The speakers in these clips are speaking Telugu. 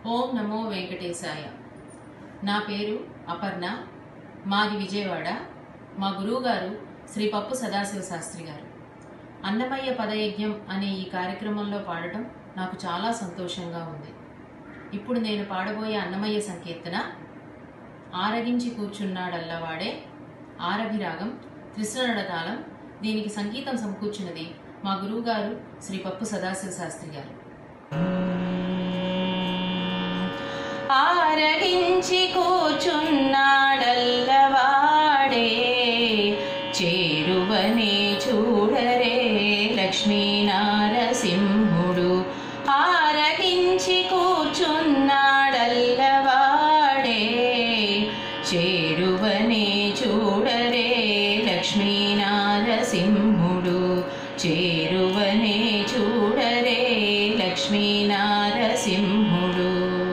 ఓం నమో వెంకటేశాయ నా పేరు అపర్ణ మాది విజయవాడ మా గురువుగారు శ్రీ పప్పు సదాశివ శాస్త్రి గారు అన్నమయ్య పదయజ్ఞం అనే ఈ కార్యక్రమంలో పాడటం నాకు చాలా సంతోషంగా ఉంది ఇప్పుడు నేను పాడబోయే అన్నమయ్య సంకీర్తన ఆరగించి కూర్చున్నాడల్లవాడే ఆరభిరాగం త్రిశ్రనడ తాళం దీనికి సంగీతం సమకూర్చినది మా గురువుగారు శ్రీ పప్పు సదాశివ శాస్త్రి గారు ఆరగించి కూర్చున్నాడల్లవాడే చేరువనే చూడరే లక్ష్మీ నారసింహుడు ఆరగించి కూర్చున్నాడల్లవాడే చేరువనే చూడరే లక్ష్మీ నారసింహుడు చేరువనే చూడరే లక్ష్మీ నారసింహుడు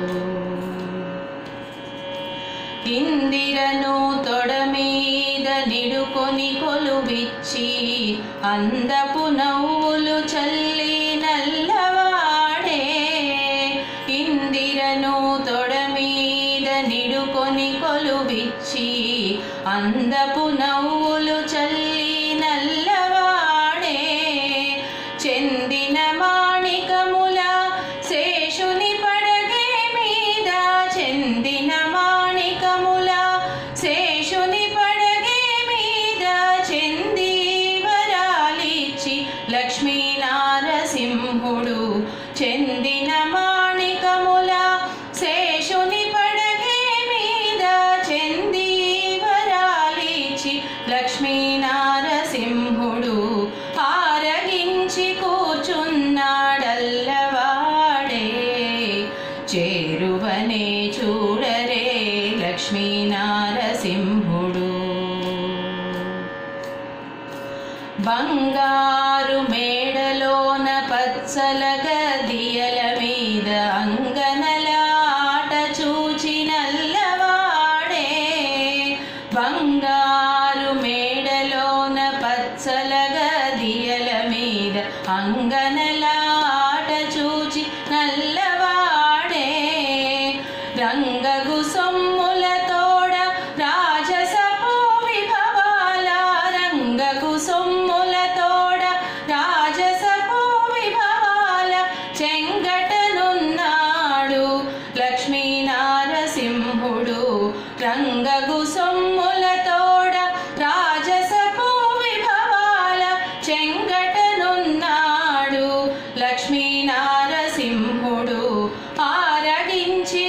ఇందిరను తొడ మీద నిడుకొని కొలువిచ్చి అందపు నవ్వులు చల్లి నల్లవాడే ఇందిరను తొడ మీద నిడుకొని కొలువిచ్చి అందపు నవ్వులు చల్లి నల్లవాడే చెందిన మాణికముల శేషుని పడగే మీద చెందిన మాణికముల శేషుని పడగే మీద చెంది వరాలిచ్చి లక్ష్మీ నారసింహుడు చెందిన మాణికముల శేషుని పడగే మీద చెంది వరాలిచ్చి లక్ష్మీ నారసింహుడు ఆరగించి కూర్చున్నాడల్లవాడే చేరువనే చూడరే లక్ష్మీ నారసింహుడు బంగారు మేడలోన పచ్చల గదియల మీద అంగనల ఆట చూచి నల్లవాడే బంగారు మేడలోన పచ్చల గదియల మీద అంగనల ఆట చూచి నల్లవాడే రంగగు సొమ్ముల తోడ రాజసపు విభవాల రంగగు సొమ్ముల తోడ రాజసపు విభవాల చెంగటనున్నాడు లక్ష్మీ నారసింహుడు రంగగు సొమ్ముల తోడ రాజసపు విభవాల చెంగటనున్నాడు లక్ష్మీ నారసింహుడు ఆరగించి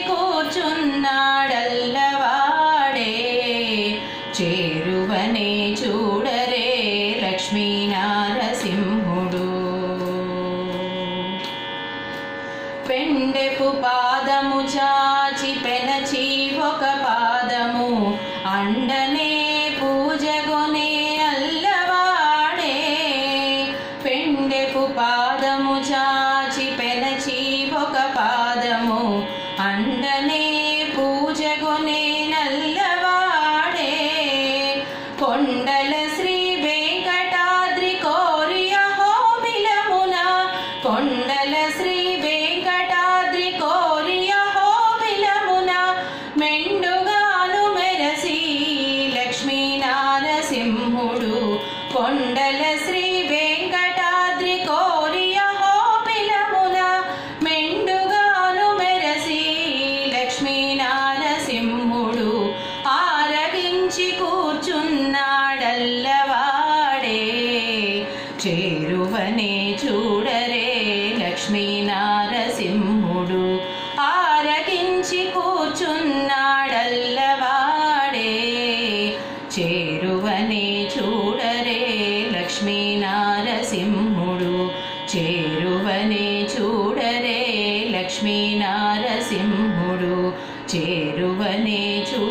కూర్చున్నాడల్లవాడే చేరువనే చూడరే లక్ష్మీ నారసింహుడు పెండెపు పాదము చాచి పెనచి ఒక పాదము అండనే పూజగొనే అల్లవాడే పెండెపు పాదము చాచి పెనచి ఒక పాదము అండనే పూజగొనే నల్లవాడే కొండల శ్రీ వెంకటాద్రి కోరియ హోమిలమున కొండల శ్రీ వెంకటాద్రి కోరియ హోమిలమున మెండుగాను మెరసి లక్ష్మీ నారసింహుడు కొండల శ్రీ వెంకటాద్రి కోరియ హోమిలమున మెండుగాను మెరసి లక్ష్మీ నారసింహుడు ఆరగించి కూర్చున్నాడల్లవాడే చేరువనే చూడరే లక్ష్మీ నారసింహుడు ఆరగించి కూర్చున్నాడల్లవాడే చేరువనే చూడరే లక్ష్మీ నారసింహుడు చేరువనే చూడరే లక్ష్మీ నారసింహుడు చేరువనే చూ